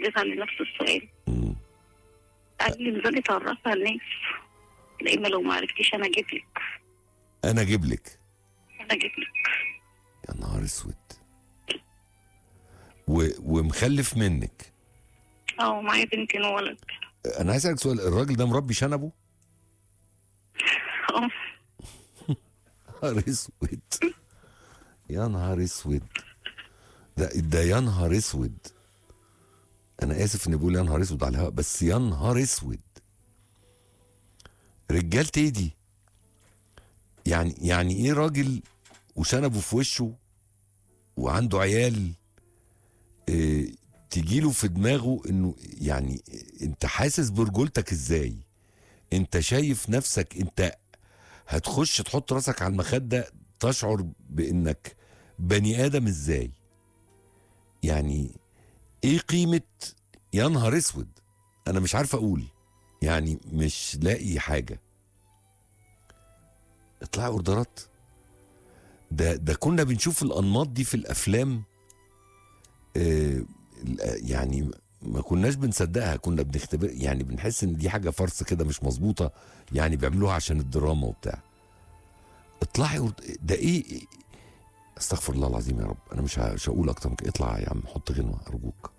بيسألني نفس السؤال مم. قال لي انزلي تعرفها الناس لان لو ما عرفتيش انا اجيب لك انا اجيب لك انا اجيب لك يا نهار اسود و... ومخلف منك اه معايا بنتين وولد انا عايز اسالك سؤال الراجل ده مربي شنبه اه نهار اسود يا نهار اسود ده ده يا نهار اسود انا اسف اني بقول يا نهار اسود على الهواء بس يا نهار اسود رجالتي ايه دي يعني يعني ايه راجل وشنبه في وشه وعنده عيال إيه تجيله في دماغه انه يعني انت حاسس برجولتك ازاي انت شايف نفسك انت هتخش تحط راسك على المخدة تشعر بانك بني ادم ازاي يعني ايه قيمة يا نهار اسود انا مش عارف اقول يعني مش لاقي حاجة اطلعي اوردرات ده ده كنا بنشوف الانماط دي في الافلام آه يعني ما كناش بنصدقها كنا بنختبر يعني بنحس ان دي حاجه فرص كده مش مظبوطه يعني بيعملوها عشان الدراما وبتاع اطلعي ورد... ده ايه إيه؟ استغفر الله العظيم يا رب انا مش ه- مش هقول اكتر من كده اطلع يا عم حط غنوه ارجوك